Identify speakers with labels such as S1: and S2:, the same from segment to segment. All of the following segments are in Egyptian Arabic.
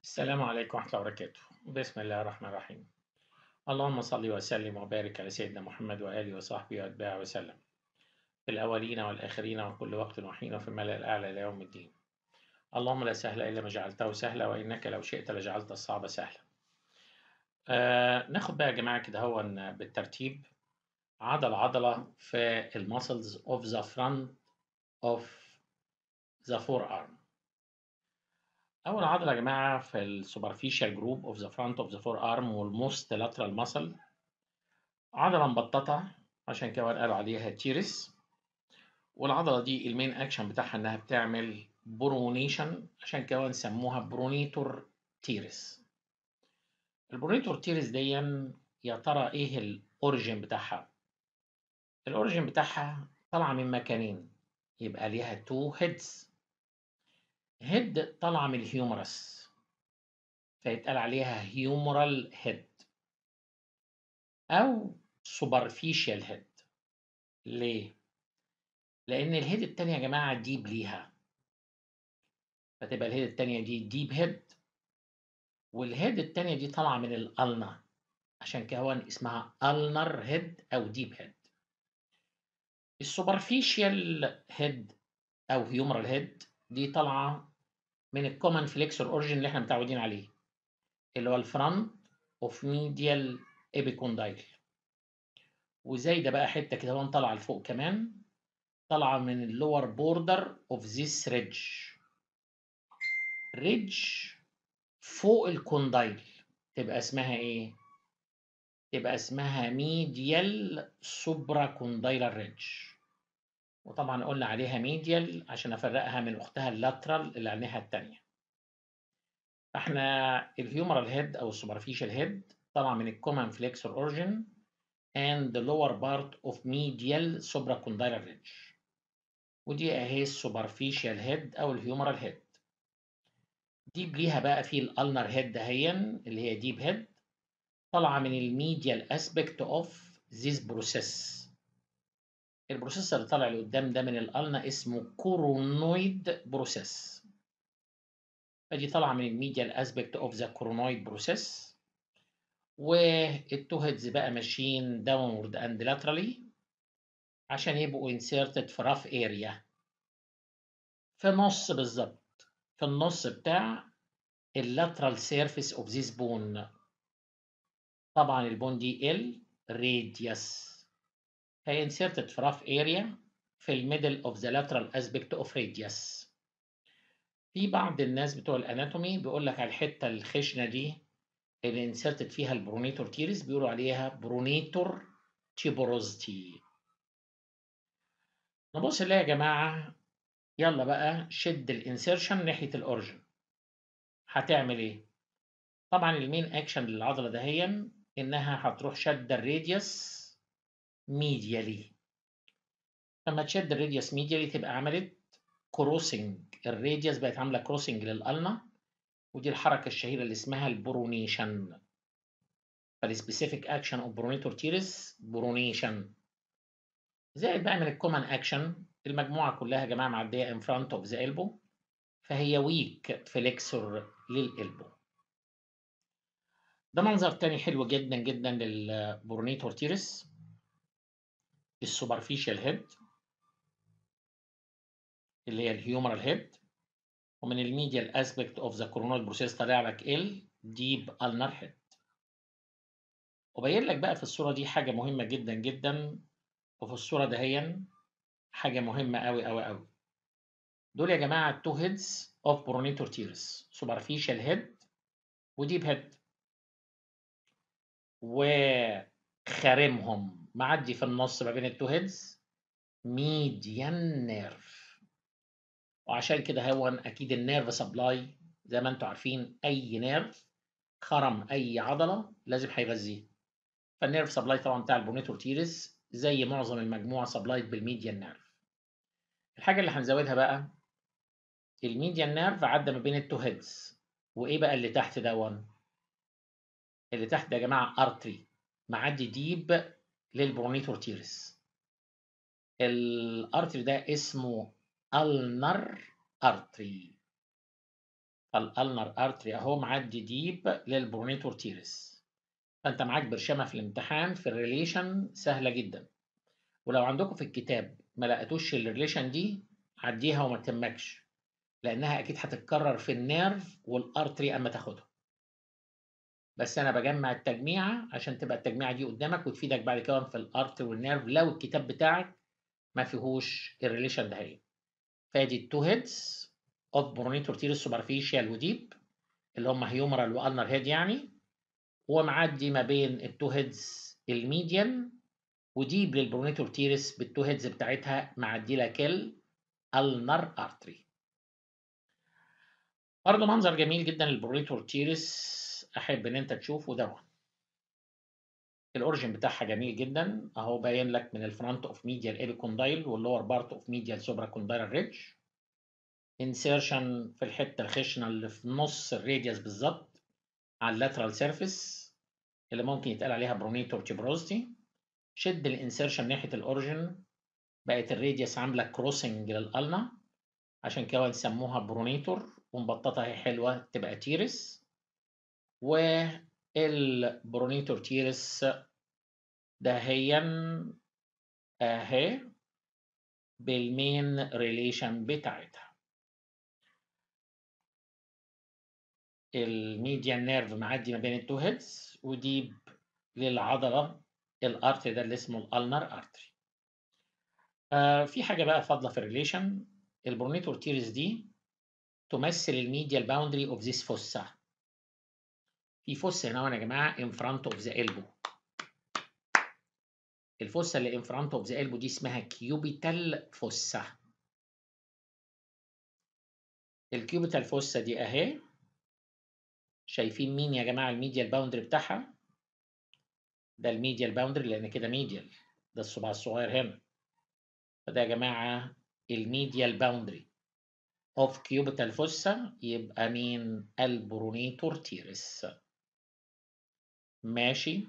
S1: السلام عليكم ورحمة الله وبركاته بسم الله الرحمن الرحيم اللهم صل وسلم وبارك على سيدنا محمد وآله وصحبه وأتباعه وسلم في الأولين والآخرين وكل وقت وحين وفي الملأ الأعلى إلى يوم الدين اللهم لا سهل إلا ما جعلته سهلا وإنك لو شئت لجعلت الصعب سهلا آه ناخد بقى يا جماعة كده هو بالترتيب عضلة عضلة في المسلز of the front of the forearm أول عضلة يا جماعة في السوبرفيشال جروب اوف ذا فرونت اوف ذا فور ارم والموست لاترال ماسل عضلة مبططة عشان كده قالوا عليها تيرس والعضلة دي المين اكشن بتاعها انها بتعمل برونيشن عشان كده سموها برونيتور تيرس البرونيتور تيرس دي يا ترى ايه الاوريجين بتاعها الاوريجين بتاعها طالعة من مكانين يبقى ليها تو هيدز هيد طالعة من الهيومرس فيتقال عليها هيومرال هيد أو سوبرفيشال هيد ليه؟ لأن الهيد التانية يا جماعة ديب ليها فتبقى الهيد التانية دي ديب هيد والهيد التانية دي طالعة من الألنا عشان كده هو اسمها ألنر هيد أو ديب هيد السوبرفيشال هيد أو هيومرال هيد دي طالعه من الكومن فليكسور اوريجين اللي احنا متعودين عليه اللي هو الفرونت اوف ميديال ايبيكوندايل وزايده بقى حته كده وان طالعه لفوق كمان طالعه من اللور بوردر اوف ذيس ريدج ريدج فوق الكوندايل تبقى اسمها ايه تبقى اسمها ميديال سوبرا كوندايلر ريدج وطبعا قلنا عليها ميديال عشان افرقها من اختها اللاترال اللي على الناحيه الثانيه احنا الهيومرال هيد او السوبرفيشال هيد طالعه من الكومن فليكسور اوريجين and the lower part of medial supracondylar ridge ودي اهي السوبرفيشال هيد او الهيومرال هيد ديب ليها بقى في الالنر هيد دهيا اللي هي ديب هيد طالعه من الميديال اسبكت اوف ذيس بروسيس البروسيس اللي طالع لقدام ده من الالنا اسمه كورونويد بروسيس فدي طالعه من الميديال اسبكت اوف ذا كورونويد بروسيس والتو هيدز بقى ماشيين داونورد اند لاترالي عشان يبقوا انسيرتد في راف اريا في النص بالظبط في النص بتاع اللاترال سيرفيس اوف ذيس بون طبعا البون دي ال راديوس هي inserted في rough area في الميدل of the lateral aspect of radius في بعض الناس بتوع الاناتومي بيقول لك على الحته الخشنه دي اللي inserted فيها البرونيتور تيريس بيقولوا عليها برونيتور تيبوروزتي نبص نلاقي يا جماعه يلا بقى شد الانسيرشن ناحيه الاورجن هتعمل ايه طبعا المين اكشن للعضله دهيا انها هتروح شاده الراديوس ميديالي لما تشد الراديوس ميديالي تبقى عملت كروسنج الراديوس بقت عامله كروسنج للالنا ودي الحركه الشهيره اللي اسمها البرونيشن فالسبيسيفيك اكشن اوف برونيتور تيرس برونيشن زائد بقى من الكومن اكشن المجموعه كلها يا جماعه معديه ان فرونت اوف ذا البو فهي ويك فليكسور للالبو ده منظر تاني حلو جدا جدا للبرونيتور تيرس السوبرفيشال هيد اللي هي الهيومرال هيد ومن الميديال اسبكت اوف ذا كورونال بروسيس طالع لك ال ديب النر هيد وبين لك بقى في الصوره دي حاجه مهمه جدا جدا وفي الصوره دهيا حاجه مهمه قوي قوي قوي دول يا جماعه التو هيدز اوف برونيتور تيرس سوبرفيشال هيد وديب هيد وخارمهم معدي في النص ما بين التو هيدز ميديان نيرف وعشان كده هو اكيد النيرف سبلاي زي ما انتم عارفين اي نيرف خرم اي عضله لازم هيغذيه فالنيرف سبلاي طبعا بتاع البونيتور تيرس زي معظم المجموعه سبلايد بالميديان نيرف الحاجه اللي هنزودها بقى الميديان نيرف عدى ما بين التو هيدز وايه بقى اللي تحت دون اللي تحت ده يا جماعه ارتري معدي ديب للبرونيتور تيرس الارتري ده اسمه النر ارتري فالالنر ارتري اهو معدي ديب للبرونيتور تيرس فانت معاك برشامه في الامتحان في الريليشن سهله جدا ولو عندكم في الكتاب ما لقيتوش الريليشن دي عديها وما تهمكش لانها اكيد هتتكرر في النيرف والارتري اما تاخدها بس انا بجمع التجميعه عشان تبقى التجميعه دي قدامك وتفيدك بعد كده في الارتري والنيرف لو الكتاب بتاعك ما فيهوش الريليشن ده هي فادي التو هيدز اوف برونيتور تيرس سوبرفيشال وديب اللي هم هيومرال والنر هيد يعني ومعدي ما بين التو هيدز الميديان وديب للبرونيتور تيرس بالتو هيدز بتاعتها معدي لك الالنر ارتري برضه منظر جميل جدا للبرونيتور تيرس احب ان انت تشوفه ده الاوريجن بتاعها جميل جدا اهو باين لك من الفرونت اوف ميديال ايبيكوندايل واللور بارت اوف ميديال سوبرا كوندايل ريدج انسيرشن في الحته الخشنه اللي في نص الراديوس بالظبط على اللاترال سيرفيس اللي ممكن يتقال عليها برونيتور تيبروزتي شد الانسيرشن ناحيه الاوريجن بقت الراديوس عامله كروسنج للالنا عشان كده نسموها برونيتور ومبططه هي حلوه تبقى تيرس والبرونيتور تيرس دهيا اهي بالمين ريليشن بتاعتها الميديان نيرف معدي ما بين التو هيدز ودي للعضله الارتري ده اللي اسمه الالنر ارتري آه في حاجه بقى فاضله في الريليشن البرونيتور تيرس دي تمثل الميديال باوندري اوف ذيس فوسا في فوسا هنا يا جماعه in front of the elbow الفوسا اللي in front of the elbow دي اسمها كيوبيتال فوسا الكيوبيتال فوسا دي اهي شايفين مين يا جماعه الميديال باوندري بتاعها ده الميديال باوندري لان كده ميديال ده الصباع الصغير هنا فده يا جماعه الميديال باوندري اوف كيوبيتال فوسا يبقى مين البرونيتور تيرس ماشي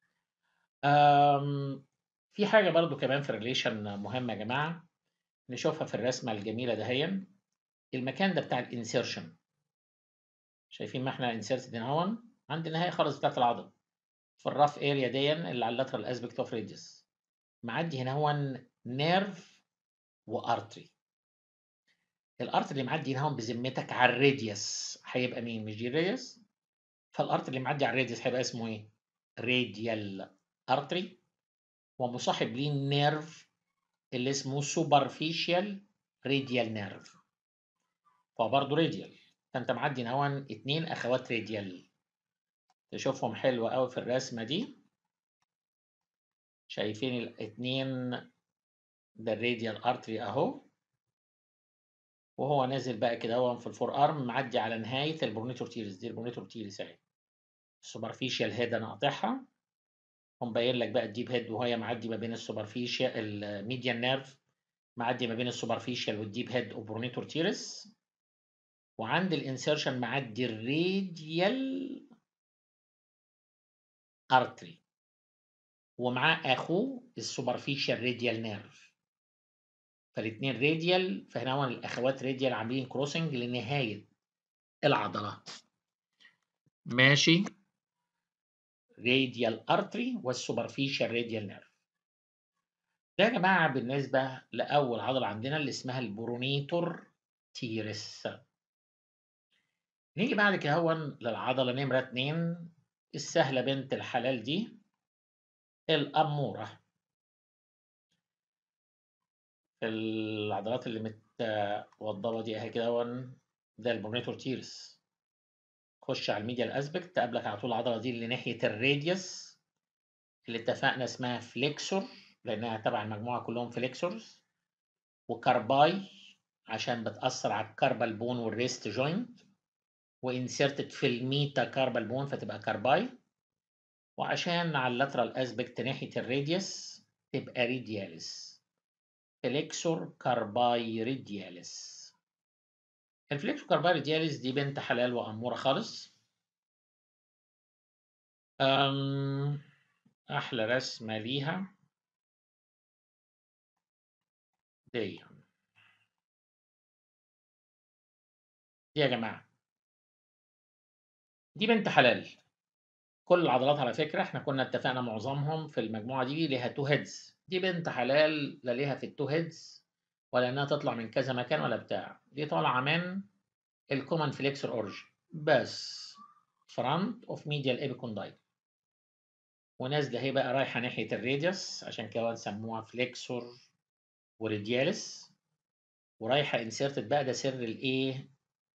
S1: أم في حاجة برضو كمان في الريليشن مهمة يا جماعة نشوفها في الرسمة الجميلة دهيا المكان ده بتاع الانسيرشن شايفين ما احنا انسيرتد هنا هون عند النهاية خالص بتاعت العضلة في الراف اريا دي اللي على اللاترال اسبكت اوف ريديوس معدي هنا هون نيرف وارتري الارتري اللي معدي هنا هون بذمتك على الراديوس هيبقى مين مش دي الراديوس فالارتري اللي معدي على الراديوس هيبقى اسمه ايه راديال ارتري ومصاحب ليه النيرف اللي اسمه سوبرفيشال راديال نيرف فبرضه راديال فانت معدي هون اتنين اخوات راديال تشوفهم حلوة قوي في الرسمة دي شايفين الاتنين ده الراديال ارتري اهو وهو نازل بقى كده هو في الفور ارم معدي على نهاية البرونيتور تيرس دي البرونيتور تيرس اهي السوبرفيشال هيد انا قاطعها ومبين لك بقى الديب هيد وهي معدي ما بين السوبرفيشال الميديان نيرف معدي ما بين السوبرفيشال والديب هيد وبرونيتور تيرس وعند الانسيرشن معدي الراديال ارتري ومعاه اخوه السوبرفيشال راديال نيرف فالاثنين راديال فهنا هو الاخوات راديال عاملين كروسنج لنهايه العضلات ماشي راديال ارتري والسوبرفيشال راديال نيرف ده يا جماعه بالنسبه لاول عضله عندنا اللي اسمها البرونيتور تيرس نيجي بعد كده هو للعضله نمره 2 السهله بنت الحلال دي الاموره العضلات اللي متوضبه دي اهي كده هو ده البرونيتور تيرس خش على الميديال اسبكت تقابلك على طول العضله دي اللي ناحيه الراديوس اللي اتفقنا اسمها فليكسور لانها تبع المجموعه كلهم فليكسورز وكارباي عشان بتاثر على الكاربال بون والريست جوينت وانسيرتد في الميتا كاربال بون فتبقى كارباي وعشان على اللاترال اسبكت ناحيه الراديوس تبقى ريدياليس فليكسور كارباي ريدياليس الفليكسور كارباي ريدياليس دي بنت حلال واموره خالص أم احلى رسمه ليها دي دي يا جماعه دي بنت حلال كل العضلات على فكرة احنا كنا اتفقنا معظمهم في المجموعة دي ليها تو هيدز دي بنت حلال لا ليها في التو هيدز ولا انها تطلع من كذا مكان ولا بتاع دي طالعة من الكومن فليكسور اورجن بس فرونت اوف ميديال ايبيكوندايل ونازلة هي بقى رايحة ناحية الراديوس عشان كده سموها فليكسور وريديالس ورايحة انسيرتد بقى ده سر الايه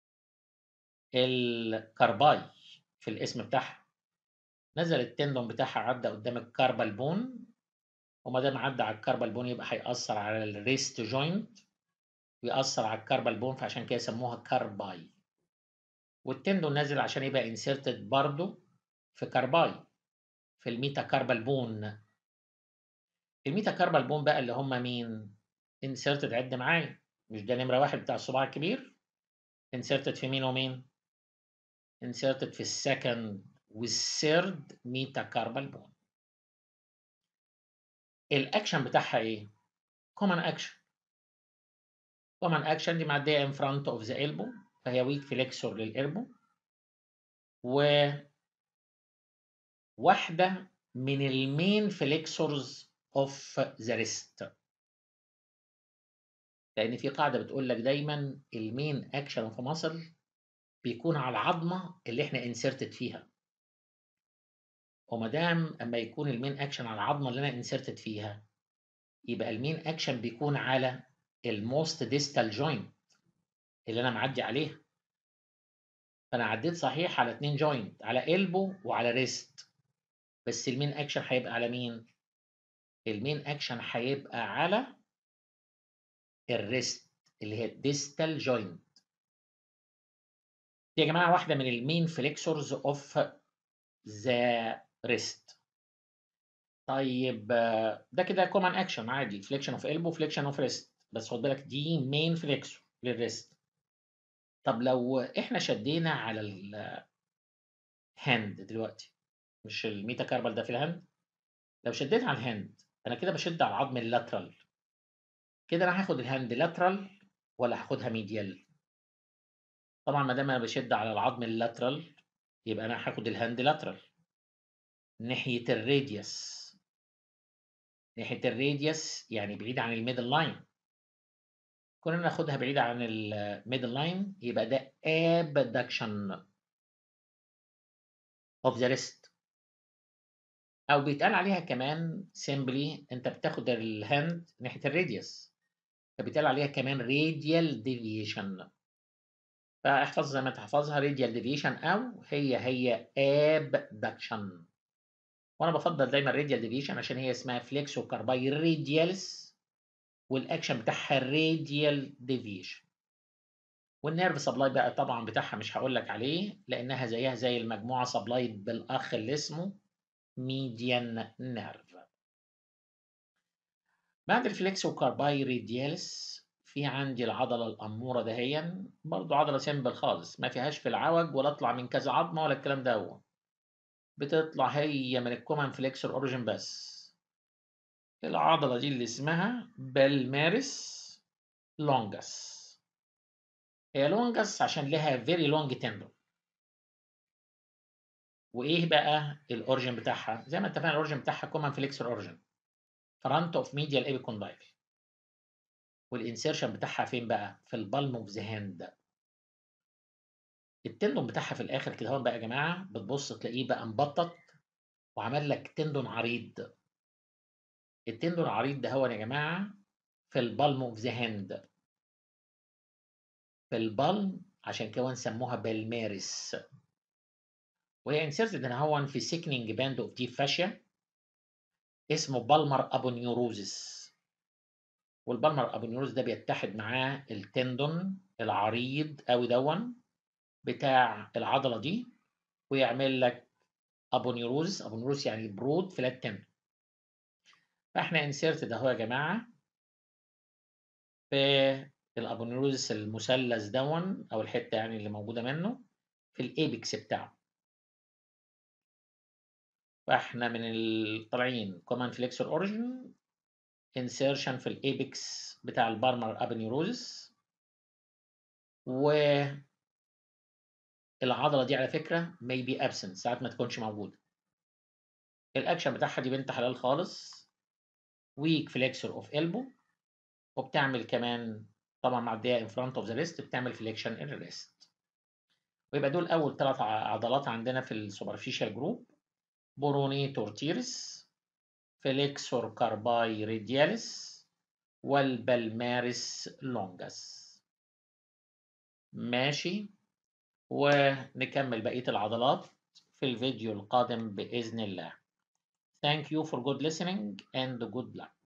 S1: الكارباي في الاسم بتاعها نزل التندون بتاعها عدى قدام الكاربال بون وما دام عدى على الكاربال بون يبقى هيأثر على الريست جوينت ويأثر على الكاربال بون فعشان كده سموها كارباي والتندون نازل عشان يبقى انسيرتد برضه في كارباي في الميتا كاربال بون الميتا كاربال بون بقى اللي هم مين؟ انسيرتد عد معايا مش ده نمرة واحد بتاع الصباع الكبير انسيرتد في مين ومين؟ انسيرتد في السكند والثيرد ميتا كاربال بون الاكشن بتاعها ايه؟ كومن اكشن كومن اكشن دي معديه ان فرونت اوف ذا البو فهي ويك فليكسور للالبو و واحده من المين فليكسورز اوف ذا ريست لان في قاعده بتقول لك دايما المين اكشن في مصل بيكون على العظمه اللي احنا انسرتد فيها وما دام اما يكون المين اكشن على العظمه اللي انا انسرتد فيها يبقى المين اكشن بيكون على الموست ديستال جوينت اللي انا معدي عليها فانا عديت صحيح على اتنين جوينت على البو وعلى ريست بس المين اكشن هيبقى على مين المين اكشن هيبقى على الريست اللي هي الديستال جوينت دي يا جماعه واحده من المين فليكسورز اوف ذا ريست طيب ده كده كومن اكشن عادي فليكشن اوف البو فليكشن اوف ريست بس خد بالك دي مين فليكسور للريست طب لو احنا شدينا على الهاند دلوقتي مش الميتا كاربال ده في الهاند لو شديت على الهاند انا كده بشد على العظم اللاترال كده انا هاخد الهاند لاترال ولا هاخدها ميديال طبعا ما دام انا بشد على العظم اللاترال يبقى انا هاخد الهاند لاترال ناحيه الراديوس ناحيه الراديوس يعني بعيد عن الميدل لاين كنا ناخدها بعيدة عن الميدل لاين يبقى ده abduction of the wrist أو بيتقال عليها كمان simply أنت بتاخد الهاند ناحية الراديوس فبيتقال عليها كمان radial deviation فاحفظ زي ما تحفظها radial deviation أو هي هي abduction وأنا بفضل دايما radial deviation عشان هي اسمها flexocarpi radialis والاكشن بتاعها الراديال ديفيشن والنيرف سبلاي بقى طبعا بتاعها مش هقول لك عليه لانها زيها زي المجموعه سبلايد بالاخ اللي اسمه ميديان نيرف بعد الفليكسو كارباي راديالس في عندي العضله الاموره دهيا برضو عضله سيمبل خالص ما فيهاش في العوج ولا اطلع من كذا عظمه ولا الكلام ده هو. بتطلع هي من الكومن فليكسور اوريجن بس العضلة دي اللي اسمها بالمارس لونجس هي لونجس عشان لها فيري لونج تندون وايه بقى الاورجن بتاعها زي ما اتفقنا الاورجن بتاعها كومن فليكسور اورجن فرونت اوف ميديال ايبيكوندايل والانسيرشن بتاعها فين بقى في البالم اوف ذا هاند التندون بتاعها في الاخر كده هو بقى يا جماعه بتبص تلاقيه بقى مبطط وعمل لك تندون عريض التندون العريض ده هو يا جماعه في البالم اوف ذا هاند في البالم عشان كده نسموها بالمارس وهي انسرتد هنا هو في سيكنينج باند اوف ديب فاشيا اسمه بالمر ابونيوروزس والبالمر ابونيوروز ده بيتحد معاه التندون العريض قوي دون بتاع العضله دي ويعمل لك ابونيوروز ابونيوروز يعني برود فلات تندون فاحنا انسيرتد اهو يا جماعه في الابونيروزس المثلث دون او الحته يعني اللي موجوده منه في الايبكس بتاعه فاحنا من الطالعين كومان فليكسور اوريجن انسيرشن في الايبكس بتاع البارمر ابونيروزس و العضله دي على فكره may be absent ساعات ما تكونش موجوده الاكشن بتاعها دي بنت حلال خالص weak flexor of elbow وبتعمل كمان طبعا معديه in front of the wrist بتعمل flexion in the wrist ويبقى دول اول ثلاث عضلات عندنا في السوبرفيشال جروب بوروني تورتيرس فليكسور كارباي ريدياليس والبلمارس لونجاس ماشي ونكمل بقية العضلات في الفيديو القادم بإذن الله Thank you for good listening and good luck